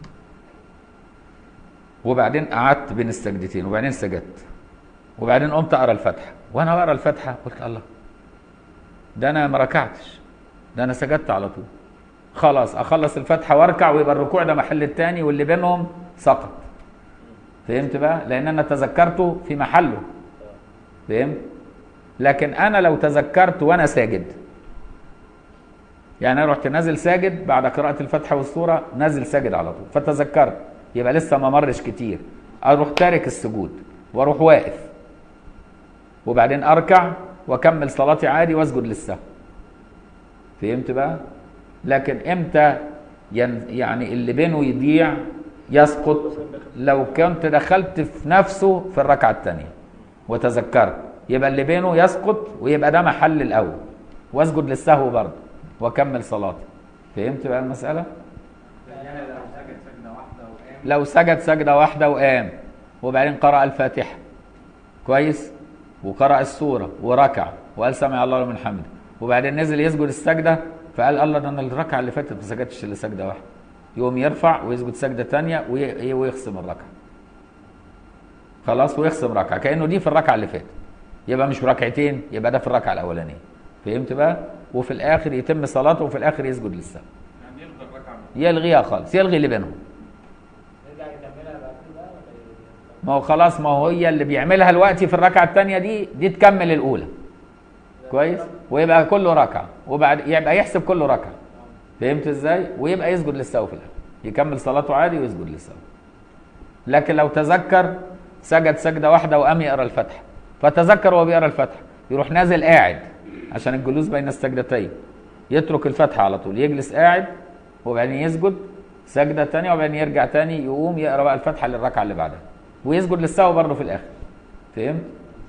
وبعدين قعدت بين السجدتين وبعدين سجدت وبعدين قمت أقرأ الفتحة وأنا بقرأ الفتحة قلت الله ده انا ما ركعتش ده انا سجدت على طول خلاص اخلص الفتحه واركع ويبقى الركوع ده محل التاني واللي بينهم سقط فهمت بقى لان انا تذكرته في محله فهمت لكن انا لو تذكرت وانا ساجد يعني انا رحت نازل ساجد بعد قراءه الفتحه والسوره نازل ساجد على طول فتذكرت يبقى لسه ما مرش كتير اروح تارك السجود واروح واقف وبعدين اركع واكمل صلاتي عادي واسجد للسهو فهمت بقى لكن امتى ين يعني اللي بينه يضيع يسقط لو كنت دخلت في نفسه في الركعه الثانيه وتذكرت يبقى اللي بينه يسقط ويبقى ده محل الاول واسجد للسهو برضه واكمل صلاتي فهمت بقى المساله يعني لو سجد سجدة واحدة وقام لو سجد سجده واحده وقام وبعدين قرأ الفاتحه كويس وقرأ السورة وركع وقال سمع الله لمن حمده وبعدين نزل يسجد السجدة فقال الله ده انا الركعة اللي فاتت ما سجدتش الا سجدة واحدة يقوم يرفع ويسجد سجدة تانية وي- ويخصم الركعة خلاص ويخصم ركعة كأنه دي في الركعة اللي فاتت يبقى مش ركعتين يبقى ده في الركعة الأولانية فهمت بقى وفي الآخر يتم صلاته وفي الآخر يسجد للسهو يعني يلغي الركعة يلغيها خالص يلغي اللي بينهم نرجع نكملها بعد كده ولا ايه؟ ما هو خلاص ما هو هي اللي بيعملها دلوقتي في الركعه الثانيه دي دي تكمل الاولى كويس ويبقى كله ركعه وبعد يبقى يحسب كله ركعه فهمت ازاي ويبقى يسجد للسهو في الاخر يكمل صلاته عادي ويسجد للسهو لكن لو تذكر سجد سجده واحده وقام يقرا الفتحه فتذكر وهو بيقرا الفتحه يروح نازل قاعد عشان الجلوس بين السجدتين يترك الفتحه على طول يجلس قاعد وبعدين يسجد سجده ثانيه وبعدين يرجع ثاني يقوم يقرا بقى الفتحه للركعه اللي بعدها ويسجد للسهو برضه في الاخر فهمت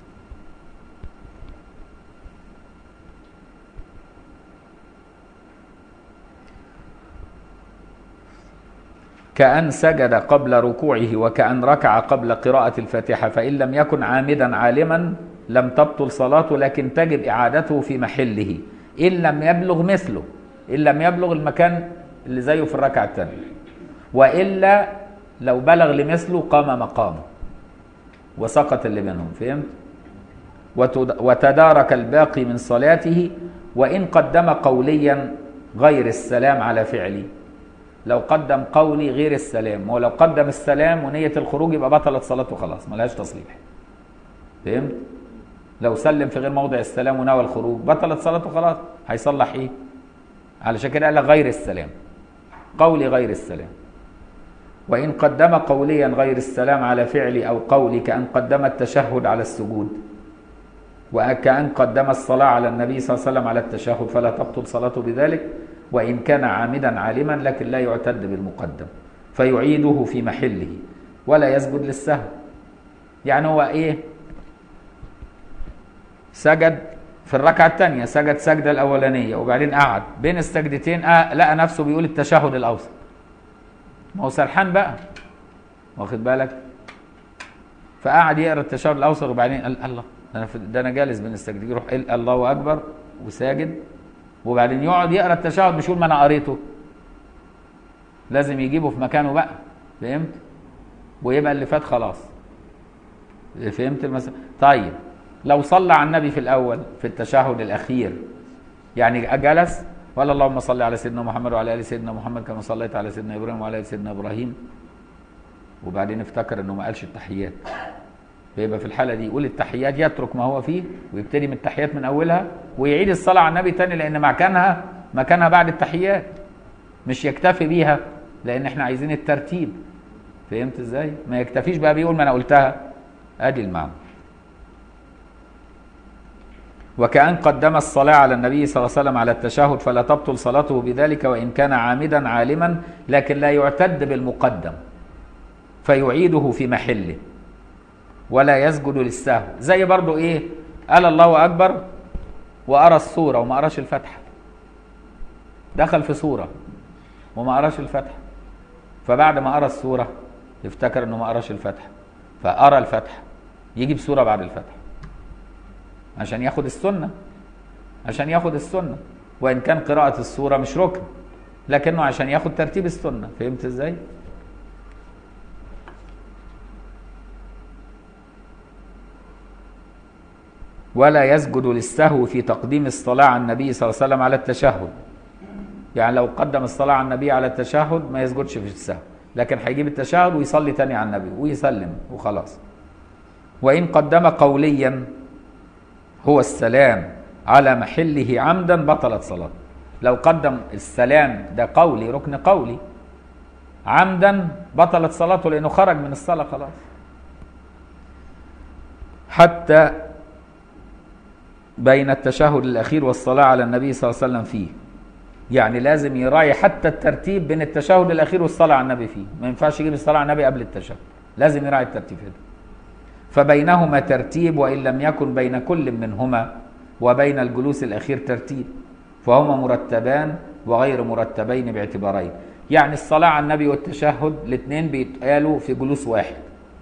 كأن سجد قبل ركوعه وكأن ركع قبل قراءة الفاتحة فإن لم يكن عامدا عالما لم تبطل صلاته لكن تجب إعادته في محله إن لم يبلغ مثله إن لم يبلغ المكان اللي زيه في الركعة الثانية وإلا لو بلغ لمثله قام مقامه وسقط اللي بينهم فهمت وتد- وتدارك الباقي من صلاته وإن قدم قوليا غير السلام على فعلي لو قدم قولي غير السلام ولو قدم السلام ونية الخروج يبقى بطلت صلاته خلاص ملهاش تصليح فهمت لو سلم في غير موضع السلام ونوى الخروج بطلت صلاته خلاص هيصلح ايه علشان كده قال لك غير السلام قولي غير السلام وإن قدم قوليا غير السلام على فعل أو قول كأن قدم التشهد على السجود وكأن قدم الصلاة على النبي صلى الله عليه وسلم على التشهد فلا تبطل صلاته بذلك وإن كان عامدا عالما لكن لا يعتد بالمقدم فيعيده في محله ولا يسجد للسهو يعني هو إيه سجد في الركعة الثانية سجد سجدة الأولانية وبعدين قعد بين السجدتين آه لقى نفسه بيقول التشهد الأوسط ما هو سرحان بقى واخد بالك فقعد يقرا التشهد الاوسط وبعدين قال الله ده انا في- ده انا جالس بين السجدتين يروح قال الله اكبر وساجد وبعدين يقعد يقرا التشهد مش يقول ما انا قريته لازم يجيبه في مكانه بقى فهمت ويبقى اللي فات خلاص فهمت المسألة طيب لو صلى على النبي في الاول في التشهد الاخير يعني جلس وقال اللهم صل على سيدنا محمد وعلى ال سيدنا محمد كما صليت على سيدنا ابراهيم وعلى ال سيدنا ابراهيم وبعدين افتكر انه ما قالش التحيات فيبقى في الحاله دي يقول التحيات يترك ما هو فيه ويبتدي من التحيات من اولها ويعيد الصلاه على النبي تاني لان مكانها مكانها بعد التحيات مش يكتفي بيها لان احنا عايزين الترتيب فهمت ازاي ما يكتفيش بقى بيقول ما انا قلتها ادي المعنى وكأن قدم الصلاة على النبي صلى الله عليه وسلم على التشهد فلا تبطل صلاته بذلك وإن كان عامدا عالما لكن لا يعتد بالمقدم فيعيده في محله ولا يسجد للسهو زي برضو ايه قال الله اكبر وارى الصوره وما قراش الفاتحه دخل في صوره وما قراش الفاتحه فبعد ما قرا الصوره افتكر انه ما قراش الفاتحه فقرا الفاتحه يجيب سوره بعد الفاتحه عشان ياخد السنه عشان ياخد السنه وان كان قراءه السوره مش ركن لكنه عشان ياخد ترتيب السنه فهمت ازاي ولا يسجد للسهو في تقديم الصلاة على النبي صلى الله عليه وسلم على التشهد يعني لو قدم الصلاة على النبي على التشهد ما يسجدش في السهو لكن هيجيب التشهد ويصلي تاني على النبي ويسلم وخلاص وإن قدم قوليا هو السلام على محله عمدا بطلت صلاته لو قدم السلام ده قولي ركن قولي عمدا بطلت صلاته لأنه خرج من الصلاة خلاص حتى بين التشهد الأخير والصلاة على النبي صلى الله عليه وسلم فيه يعني لازم يراعي حتى الترتيب بين التشهد الأخير والصلاة على النبي فيه ما ينفعش يجيب الصلاة على النبي قبل التشهد لازم يراعي الترتيب هذا فبينهما ترتيب وإن لم يكن بين كل منهما وبين الجلوس الأخير ترتيب فهما مرتبان وغير مرتبين باعتبارين يعني الصلاة على النبي والتشهد الاثنين بيتقالوا في جلوس واحد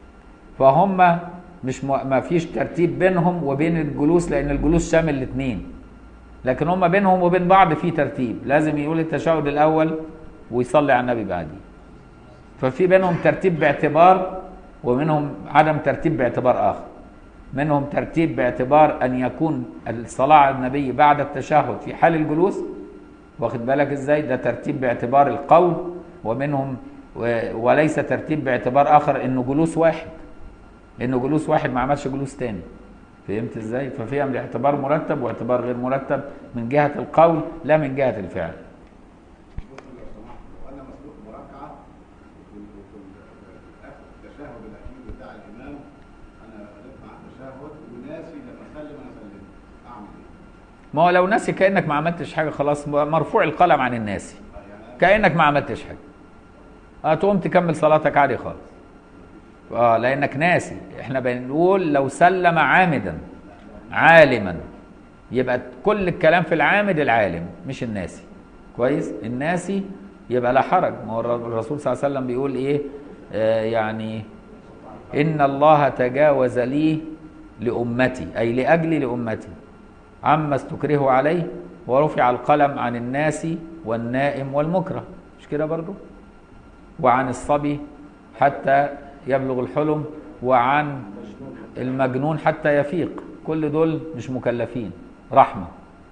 فهم مش م... ما فيش ترتيب بينهم وبين الجلوس لان الجلوس شامل الاثنين لكن هم بينهم وبين بعض في ترتيب لازم يقول التشهد الاول ويصلي على النبي بعديه ففي بينهم ترتيب باعتبار ومنهم عدم ترتيب باعتبار اخر منهم ترتيب باعتبار ان يكون الصلاه على النبي بعد التشهد في حال الجلوس واخد بالك ازاي ده ترتيب باعتبار القول ومنهم و... وليس ترتيب باعتبار اخر انه جلوس واحد انه جلوس واحد ما عملش جلوس تاني فهمت ازاي ففيها من اعتبار مرتب واعتبار غير مرتب من جهه القول لا من جهه الفعل بص لو سمحت لو انا مسلوق مركعه وفي وفي ال- اخر التشهد الاخير بتاع الامام انا قريت مع التشهد وناسي لما اسلم انا سلمت اعمل ايه؟ ما هو لو ناسي كانك ما عملتش حاجه خلاص مرفوع القلم عن الناسي آه يعني أنا كانك ما عملتش حاجه اه تقوم تكمل صلاتك عادي خالص اه لانك ناسي احنا بنقول لو سلم عامدا عالما يبقى كل الكلام في العامد العالم مش الناسي كويس الناسي يبقى لا حرج ما هو الرسول صلى الله عليه وسلم بيقول ايه آه يعني ان الله تجاوز لي لامتي اي لاجلي لامتي عما استكرهوا عليه ورفع القلم عن الناس والنائم والمكره مش كده برضو وعن الصبي حتى يبلغ الحلم وعن المجنون حتى يفيق كل دول مش مكلفين رحمة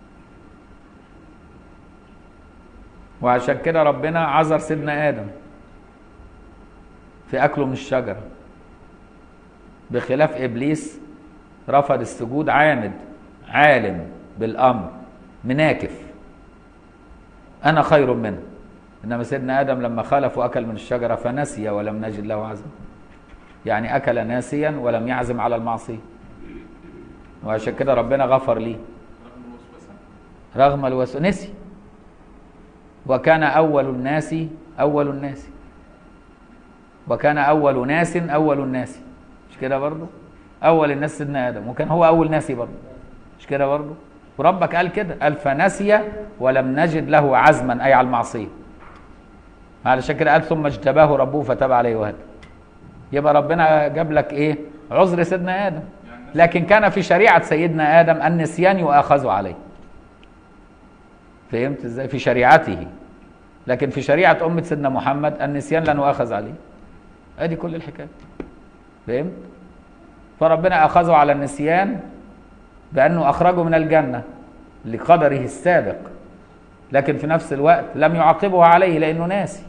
وعشان كده ربنا عذر سيدنا آدم في أكله من الشجرة بخلاف إبليس رفض السجود عامد عالم بالأمر مناكف أنا خير منه انما سيدنا ادم لما خالف واكل من الشجره فنسي ولم نجد له عزما يعني اكل ناسيا ولم يعزم على المعصيه وعشان كده ربنا غفر ليه رغم الوسوسه رغم الوسوسه نسي وكان اول الناس اول الناس وكان اول ناس اول الناس مش كده برضه اول الناس سيدنا ادم وكان هو اول ناسي برضه مش كده برضه وربك قال كده قال فنسي ولم نجد له عزما اي على المعصيه علشان كده قال ثم اجتباه ربه فتاب عليه وهدى يبقى ربنا جاب لك ايه عذر سيدنا ادم لكن كان في شريعه سيدنا ادم النسيان يؤاخذ عليه فهمت ازاي في شريعته لكن في شريعه امه سيدنا محمد النسيان لا نؤاخذ عليه ادي كل الحكايه فهمت فربنا اخذه على النسيان بانه اخرجه من الجنه لقدره السابق لكن في نفس الوقت لم يعاقبه عليه لانه ناسي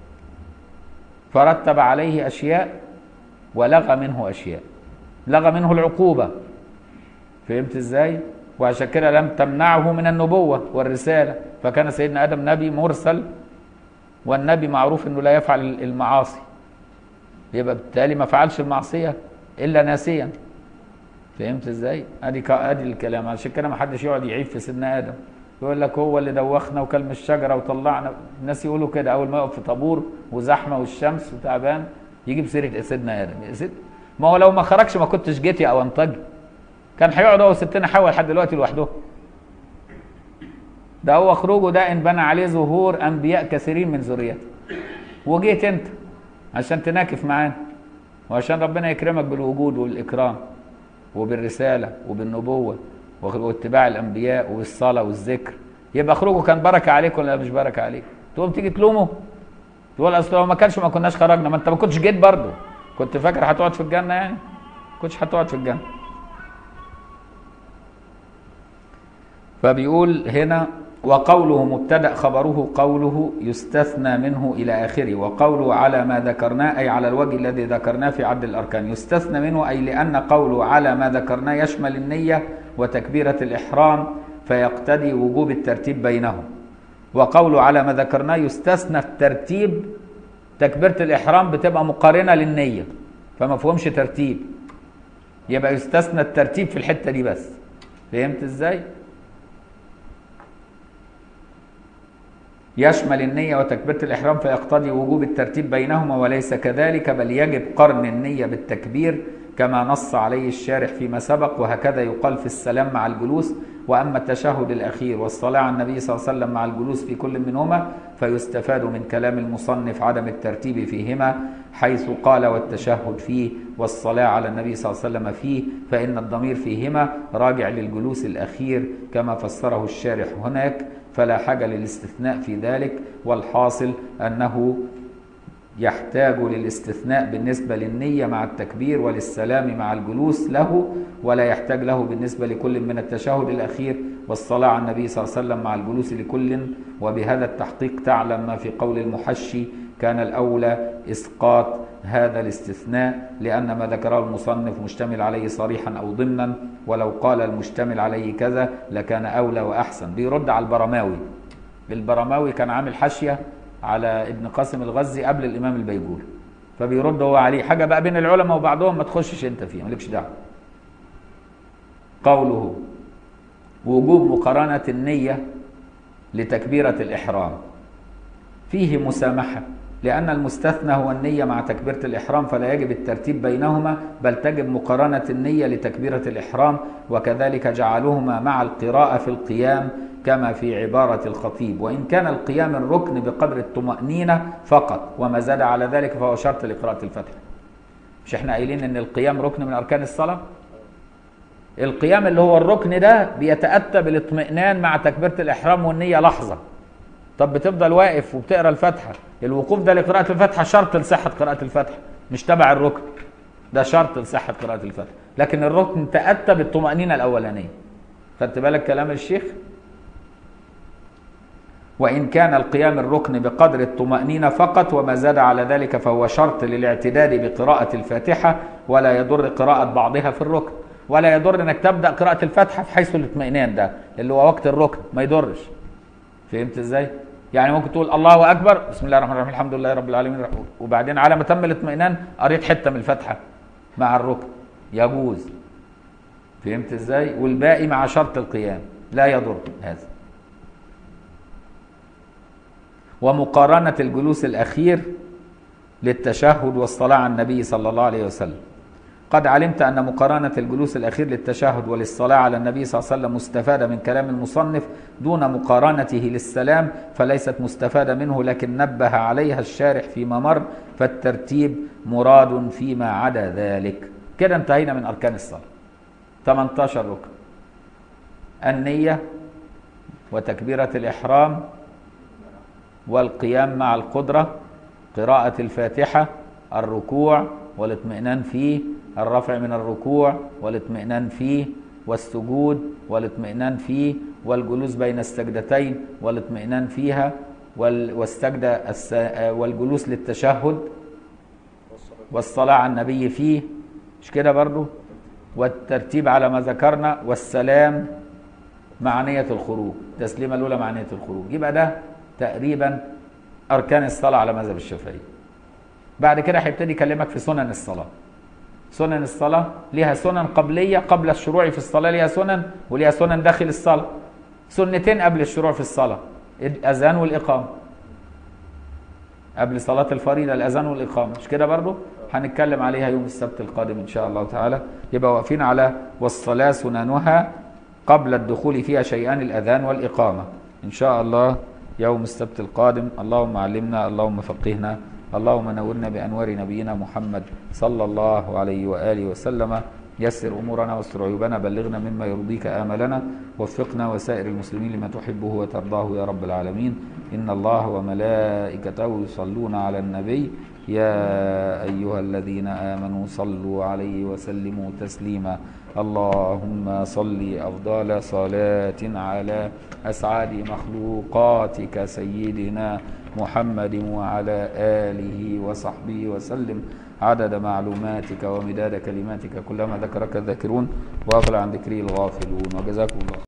فرتب عليه اشياء ولغى منه اشياء لغى منه العقوبه فهمت ازاي وعشان كده لم تمنعه من النبوه والرساله فكان سيدنا ادم نبي مرسل والنبي معروف انه لا يفعل المعاصي يبقى بالتالي ما فعلش المعصيه الا ناسيا فهمت ازاي ادي ك- ادي الكلام عشان كده ما حدش يقعد يعيب في سيدنا ادم يقول لك هو اللي دوخنا وكل من الشجره وطلعنا الناس يقولوا كده اول ما يقف في طابور وزحمه والشمس وتعبان يجيب سيره سيدنا ادم يا سيد ما هو لو ما خرجش ما كنتش جيت يا انطج كان هيقعد هو وستنا حواء لحد دلوقتي لوحده ده هو خروجه ده ان بنى عليه ظهور انبياء كثيرين من ذريته وجيت انت عشان تناكف معانا وعشان ربنا يكرمك بالوجود والاكرام وبالرساله وبالنبوه واتباع الانبياء والصلاه والذكر يبقى خروجه كان بركه عليك ولا مش بركه عليك تقوم تيجي تلومه تقول اصل لو ما كانش ما كناش خرجنا ما انت ما كنتش جيت برضه كنت فاكر هتقعد في الجنه يعني ما كنتش هتقعد في الجنه فبيقول هنا وقوله مبتدا خبره قوله يستثنى منه الى اخره وقوله على ما ذكرناه اي على الوجه الذي ذكرناه في عد الاركان يستثنى منه اي لان قوله على ما ذكرناه يشمل النيه وتكبيره الاحرام فيقتضي وجوب الترتيب بينهم وقوله على ما ذكرناه يستثنى الترتيب تكبيره الاحرام بتبقى مقارنه للنيه فما فيهمش ترتيب يبقى يستثنى الترتيب في الحته دي بس فهمت ازاي يشمل النية وتكبيرة الإحرام فيقتضي وجوب الترتيب بينهما وليس كذلك بل يجب قرن النية بالتكبير كما نص عليه الشارح فيما سبق وهكذا يقال في السلام مع الجلوس وأما التشهد الأخير والصلاة على النبي صلى الله عليه وسلم مع الجلوس في كل منهما فيستفاد من كلام المصنف عدم الترتيب فيهما حيث قال والتشهد فيه والصلاة على النبي صلى الله عليه وسلم فيه فإن الضمير فيهما راجع للجلوس الأخير كما فسره الشارح هناك فلا حاجة للاستثناء في ذلك والحاصل أنه يحتاج للاستثناء بالنسبة للنية مع التكبير وللسلام مع الجلوس له ولا يحتاج له بالنسبة لكل من التشهد الأخير والصلاة على النبي صلى الله عليه وسلم مع الجلوس لكل وبهذا التحقيق تعلم ما في قول المحشي كان الأولى إسقاط هذا الاستثناء لأن ما ذكره المصنف مشتمل عليه صريحا أو ضمنا ولو قال المشتمل عليه كذا لكان أولى وأحسن بيرد على البرماوي البرماوي كان عامل حاشية على ابن قاسم الغزي قبل الإمام البيجوري فبيرد هو عليه حاجة بقى بين العلماء وبعضهم ما تخشش أنت فيها مالكش دعوة قوله وجوب مقارنة النية لتكبيرة الإحرام فيه مسامحة لأن المستثنى هو النية مع تكبيرة الإحرام فلا يجب الترتيب بينهما بل تجب مقارنة النية لتكبيرة الإحرام وكذلك جعلهما مع القراءة في القيام كما في عبارة الخطيب وإن كان القيام الركن بقدر الطمأنينة فقط وما زاد على ذلك فهو شرط لقراءة الفتح مش احنا قايلين ان القيام ركن من أركان الصلاة القيام اللي هو الركن ده بيتأتى بالاطمئنان مع تكبيرة الإحرام والنية لحظة طب بتفضل واقف وبتقرا الفاتحه الوقوف ده لقراءه الفاتحه شرط لصحه قراءه الفاتحه مش تبع الركن ده شرط لصحه قراءه الفاتحه لكن الركن تاتى بالطمانينه الاولانيه خدت بالك كلام الشيخ وان كان القيام الركن بقدر الطمانينه فقط وما زاد على ذلك فهو شرط للاعتداد بقراءه الفاتحه ولا يضر قراءه بعضها في الركن ولا يضر انك تبدا قراءه الفاتحه في حيث الاطمئنان ده اللي هو وقت الركن ما يضرش فهمت ازاي يعني ممكن تقول الله اكبر بسم الله الرحمن الرحيم الحمد لله رب العالمين وبعدين على ما تم الاطمئنان قريت حته من الفاتحه مع الركن يجوز فهمت ازاي والباقي مع شرط القيام لا يضر هذا ومقارنه الجلوس الاخير للتشهد والصلاه على النبي صلى الله عليه وسلم قد علمت أن مقارنة الجلوس الأخير للتشهد وللصلاة على النبي صلى الله عليه وسلم مستفادة من كلام المصنف دون مقارنته للسلام فليست مستفادة منه لكن نبه عليها الشارح فيما مر فالترتيب مراد فيما عدا ذلك كده انتهينا من أركان الصلاة 18 ركن النية وتكبيرة الإحرام والقيام مع القدرة قراءة الفاتحة الركوع والاطمئنان فيه الرفع من الركوع والاطمئنان فيه والسجود والاطمئنان فيه والجلوس بين السجدتين والاطمئنان فيها وال- والسجدة الس- والجلوس للتشهد والصلاة على النبي فيه مش كده برضو والترتيب على ما ذكرنا والسلام مع نية الخروج التسليمة الأولى مع نية الخروج يبقى ده تقريبا أركان الصلاة على مذهب الشافعي بعد كده هيبتدي يكلمك في سنن الصلاة سنن الصلاة ليها سنن قبلية قبل الشروع في الصلاة ليها سنن وليها سنن داخل الصلاة سنتين قبل الشروع في الصلاة الأذان والإقامة قبل صلاة الفريضة الأذان والإقامة مش كده برضو هنتكلم عليها يوم السبت القادم إن شاء الله تعالى يبقى واقفين على والصلاة سننها قبل الدخول فيها شيئان الأذان والإقامة إن شاء الله يوم السبت القادم اللهم علمنا اللهم فقهنا اللهم نورنا بأنوار نبينا محمد صلى الله عليه وآله وسلم يسر أمورنا واستر عيوبنا بلغنا مما يرضيك آملنا وفقنا وسائر المسلمين لما تحبه وترضاه يا رب العالمين إن الله وملائكته يصلون على النبي يا أيها الذين آمنوا صلوا عليه وسلموا تسليما اللهم صل أفضل صلاة على أسعد مخلوقاتك سيدنا محمد وعلى آله وصحبه وسلم عدد معلوماتك ومداد كلماتك كلما ذكرك الذاكرون وأغلى عن ذكره الغافلون وجزاكم الله